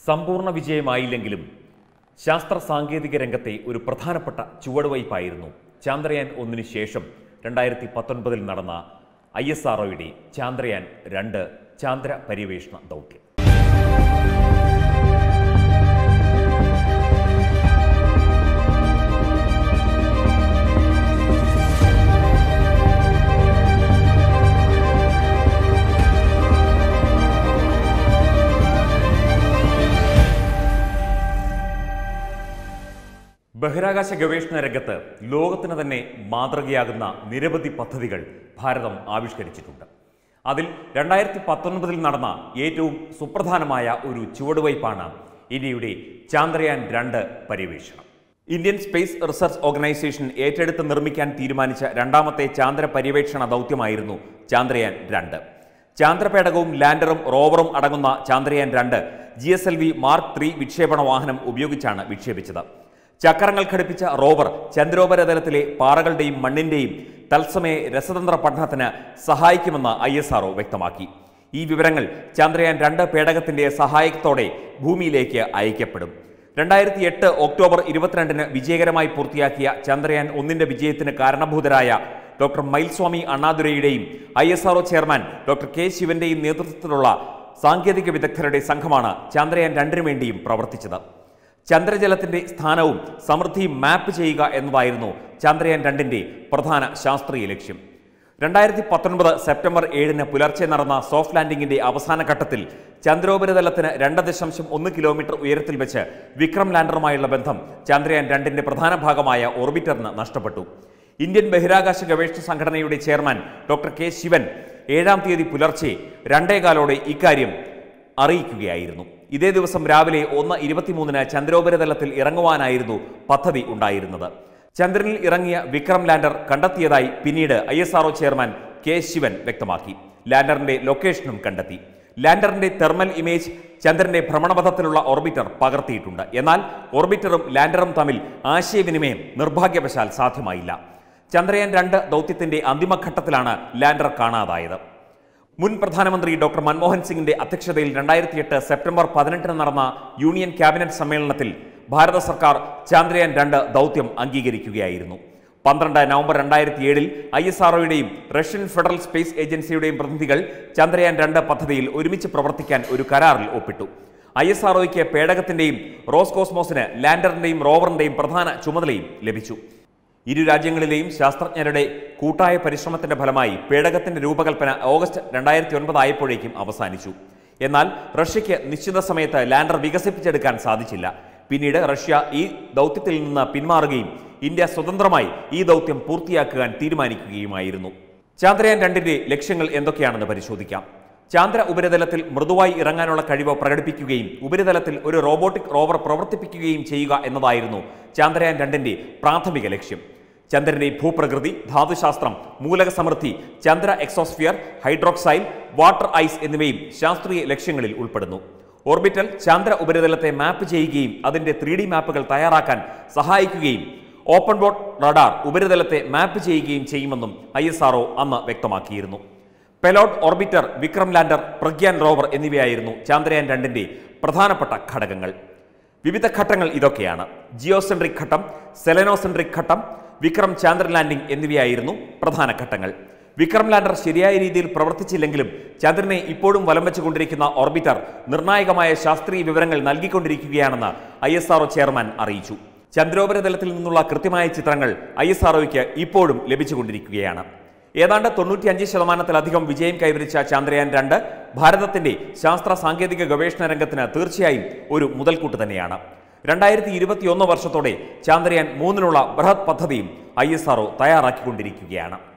സമ്പൂർണ്ണ വിജയമായില്ലെങ്കിലും ശാസ്ത്ര സാങ്കേതിക രംഗത്തെ ഒരു പ്രധാനപ്പെട്ട ചുവടുവയ്പായിരുന്നു ചാന്ദ്രയാൻ ഒന്നിനു ശേഷം രണ്ടായിരത്തി പത്തൊൻപതിൽ നടന്ന ഐ എസ് ആർ ചാന്ദ്രയാൻ രണ്ട് ചാന്ദ്ര പര്യവേഷണ ദൗത്യം ബഹിരാകാശ ഗവേഷണ രംഗത്ത് ലോകത്തിന് തന്നെ മാതൃകയാകുന്ന നിരവധി പദ്ധതികൾ ഭാരതം ആവിഷ്കരിച്ചിട്ടുണ്ട് അതിൽ രണ്ടായിരത്തി പത്തൊൻപതിൽ നടന്ന ഏറ്റവും സുപ്രധാനമായ ഒരു ചുവടുവയ്പ്പാണ് ഇന്ത്യയുടെ ചാന്ദ്രയാൻ രണ്ട് പര്യവേഷണം ഇന്ത്യൻ സ്പേസ് റിസർച്ച് ഓർഗനൈസേഷൻ ഏറ്റെടുത്ത് നിർമ്മിക്കാൻ തീരുമാനിച്ച രണ്ടാമത്തെ ചാന്ദ്ര പര്യവേക്ഷണ ദൗത്യമായിരുന്നു ചാന്ദ്രയാൻ രണ്ട് ചാന്ദ്രപേടകവും ലാൻഡറും റോവറും അടങ്ങുന്ന ചാന്ദ്രയാൻ രണ്ട് G S L V mark three വിക്ഷേപണ വാഹനം ഉപയോഗിച്ചാണ് വിക്ഷേപിച്ചത് ചക്രങ്ങൾ ഘടിപ്പിച്ച റോവർ ചന്ദ്രോപരിതലത്തിലെ പാറകളുടെയും മണ്ണിന്റെയും തത്സമയ രസതന്ത്ര പഠനത്തിന് സഹായിക്കുമെന്ന് ഐ എസ് ആർഒ വ്യക്തമാക്കി ഈ വിവരങ്ങൾ ചന്ദ്രയാൻ രണ്ട് പേടകത്തിന്റെ സഹായത്തോടെ ഭൂമിയിലേക്ക് അയക്കപ്പെടും രണ്ടായിരത്തി എട്ട് ഒക്ടോബർ ഇരുപത്തിരണ്ടിന് വിജയകരമായി പൂർത്തിയാക്കിയ ചന്ദ്രയാൻ ഒന്നിന്റെ വിജയത്തിന് കാരണഭൂതരായ ഡോക്ടർ മൈൽസ്വാമി അണ്ണാദുരയുടെയും I S R O chairman doctor K ശിവന്റെയും നേതൃത്വത്തിലുള്ള സാങ്കേതിക വിദഗ്ധരുടെ സംഘമാണ് ചന്ദ്രയാൻ രണ്ടിനു വേണ്ടിയും പ്രവർത്തിച്ചത് ചന്ദ്രജലത്തിന്റെ സ്ഥാനവും സമൃദ്ധിയും മാപ്പ് ചെയ്യുക എന്നതായിരുന്നു ചന്ദ്രയാൻ രണ്ടിന്റെ പ്രധാന ശാസ്ത്രീയ ലക്ഷ്യം രണ്ടായിരത്തി പത്തൊൻപത് സെപ്റ്റംബർ ഏഴിന് പുലർച്ചെ നടന്ന സോഫ്റ്റ് ലാൻഡിംഗിന്റെ അവസാന ഘട്ടത്തിൽ ചന്ദ്രോപരിതലത്തിന് രണ്ട് ദശാംശം ഒന്ന് കിലോമീറ്റർ ഉയരത്തിൽ വെച്ച് വിക്രം ലാൻഡറുമായുള്ള ബന്ധം ചന്ദ്രയാൻ രണ്ടിന്റെ പ്രധാന ഭാഗമായ ഓർബിറ്ററിന് നഷ്ടപ്പെട്ടു ഇന്ത്യൻ ബഹിരാകാശ ഗവേഷണ സംഘടനയുടെ ചെയർമാൻ ഡോക്ടർ കെ ശിവൻ ഏഴാം തീയതി പുലർച്ചെ രണ്ടേകാലോടെ ഇക്കാര്യം അറിയിക്കുകയായിരുന്നു ഇതേ ദിവസം രാവിലെ ഒന്ന് ഇരുപത്തിമൂന്നിന് ചന്ദ്രോപരിതലത്തിൽ ഇറങ്ങുവാനായിരുന്നു പദ്ധതി ഉണ്ടായിരുന്നത് ചന്ദ്രനിൽ ഇറങ്ങിയ വിക്രം ലാൻഡർ കണ്ടെത്തിയതായി പിന്നീട് ഐ ചെയർമാൻ കെ ശിവൻ വ്യക്തമാക്കി ലാൻഡറിന്റെ ലൊക്കേഷനും കണ്ടെത്തി ലാൻഡറിന്റെ തെർമൽ ഇമേജ് ചന്ദ്രന്റെ ഭ്രമണപഥത്തിലുള്ള ഓർബിറ്റർ പകർത്തിയിട്ടുണ്ട് എന്നാൽ ഓർബിറ്ററും ലാൻഡറും തമ്മിൽ ആശയവിനിമയം നിർഭാഗ്യവശാൽ സാധ്യമായില്ല ചന്ദ്രയാൻ രണ്ട് ദൗത്യത്തിന്റെ അന്തിമഘട്ടത്തിലാണ് ലാൻഡർ കാണാതായത് മുൻ പ്രധാനമന്ത്രി ഡോക്ടർ മൻമോഹൻ സിംഗിന്റെ അധ്യക്ഷതയിൽ രണ്ടായിരത്തി എട്ട് സെപ്റ്റംബർ പതിനെട്ടിന് നടന്ന യൂണിയൻ ക്യാബിനറ്റ് സമ്മേളനത്തിൽ ഭാരത സർക്കാർ ചാന്ദ്രയാൻ രണ്ട് ദൗത്യം അംഗീകരിക്കുകയായിരുന്നു പന്ത്രണ്ട് നവംബർ രണ്ടായിരത്തി ഏഴിൽ ഐ എസ് ആർഒയുടെയും റഷ്യൻ ഫെഡറൽ സ്പേസ് ഏജൻസിയുടെയും പ്രതിനിധികൾ ചന്ദ്രയാൻ രണ്ട് പദ്ധതിയിൽ ഒരുമിച്ച് പ്രവർത്തിക്കാൻ ഒരു കരാറിൽ ഒപ്പിട്ടു ഐ എസ് ആർഒയ്ക്ക് പേടകത്തിന്റെയും റോസ് കോസ്മോസിന് ലാൻഡറിന്റെയും റോവറിന്റെയും പ്രധാന ചുമതലയും ലഭിച്ചു ഇരു രാജ്യങ്ങളിലെയും ശാസ്ത്രജ്ഞരുടെ കൂട്ടായ പരിശ്രമത്തിന്റെ ഫലമായി പേടകത്തിന്റെ രൂപകൽപ്പന ഓഗസ്റ്റ് രണ്ടായിരത്തി ഒൻപത് ആയപ്പോഴേക്കും അവസാനിച്ചു എന്നാൽ റഷ്യയ്ക്ക് നിശ്ചിത സമയത്ത് ലാൻഡർ വികസിപ്പിച്ചെടുക്കാൻ സാധിച്ചില്ല പിന്നീട് റഷ്യ ഈ ദൗത്യത്തിൽ നിന്ന് പിന്മാറുകയും ഇന്ത്യ സ്വതന്ത്രമായി ഈ ദൗത്യം പൂർത്തിയാക്കുവാൻ തീരുമാനിക്കുകയുമായിരുന്നു ചാന്ദ്രയാൻ രണ്ടിന്റെ ലക്ഷ്യങ്ങൾ എന്തൊക്കെയാണെന്ന് പരിശോധിക്കാം ചാന്ദ്ര ഉപരിതലത്തിൽ മൃദുവായി ഇറങ്ങാനുള്ള കഴിവ് പ്രകടിപ്പിക്കുകയും ഉപരിതലത്തിൽ ഒരു റോബോട്ടിക് റോവർ പ്രവർത്തിപ്പിക്കുകയും ചെയ്യുക എന്നതായിരുന്നു ചാന്ദ്രയാൻ രണ്ടിന്റെ പ്രാഥമിക ലക്ഷ്യം ചന്ദ്രന്റെ ഭൂപ്രകൃതി ധാതുശാസ്ത്രം മൂലക സമൃദ്ധി ചന്ദ്ര എക്സോസ്ഫിയർ ഹൈഡ്രോക്സൈൽ വാട്ടർ ഐസ് എന്നിവയും ശാസ്ത്രീയ ലക്ഷ്യങ്ങളിൽ ഉൾപ്പെടുന്നു ഓർബിറ്റൽ ചന്ദ്ര ഉപരിതലത്തെ മാപ്പ് ചെയ്യുകയും അതിന്റെ ത്രീ മാപ്പുകൾ തയ്യാറാക്കാൻ സഹായിക്കുകയും ഓപ്പൺ ബോട്ട് റഡാർ ഉപരിതലത്തെ മാപ്പ് ചെയ്യുകയും ചെയ്യുമെന്നും ഐ അന്ന് വ്യക്തമാക്കിയിരുന്നു payload orbiter Vikram lander Pragyan rover എന്നിവയായിരുന്നു ചാന്ദ്രയാൻ രണ്ടിന്റെ പ്രധാനപ്പെട്ട ഘടകങ്ങൾ വിവിധ ഘട്ടങ്ങൾ ഇതൊക്കെയാണ് ജിയോസെൻട്രിക് ഘട്ടം സെലനോസെൻട്രിക് ഘട്ടം വിക്രം ചാന്ദ്ര ലാൻഡിംഗ് എന്നിവയായിരുന്നു പ്രധാന ഘട്ടങ്ങൾ വിക്രം ലാൻഡർ ശരിയായ രീതിയിൽ പ്രവർത്തിച്ചില്ലെങ്കിലും ചന്ദ്രനെ ഇപ്പോഴും വലം വെച്ചുകൊണ്ടിരിക്കുന്ന ഓർബിറ്റർ നിർണായകമായ ശാസ്ത്രീയ വിവരങ്ങൾ നൽകിക്കൊണ്ടിരിക്കുകയാണെന്ന് ഐ ചെയർമാൻ അറിയിച്ചു ചന്ദ്രോപരിതലത്തിൽ നിന്നുള്ള കൃത്യമായ ചിത്രങ്ങൾ ഐ എസ് ഇപ്പോഴും ലഭിച്ചുകൊണ്ടിരിക്കുകയാണ് ഏതാണ്ട് തൊണ്ണൂറ്റിയഞ്ച് ശതമാനത്തിലധികം വിജയം കൈവരിച്ച ചന്ദ്രയാൻ രണ്ട് ഭാരതത്തിന്റെ ശാസ്ത്ര സാങ്കേതിക ഗവേഷണ രംഗത്തിന് തീർച്ചയായും ഒരു മുതൽക്കൂട്ട് തന്നെയാണ് രണ്ടായിരത്തി ഇരുപത്തിയൊന്ന് വർഷത്തോടെ ചാന്ദ്രയാൻ മൂന്നിനുള്ള ബൃഹത് പദ്ധതിയും ഐ തയ്യാറാക്കിക്കൊണ്ടിരിക്കുകയാണ്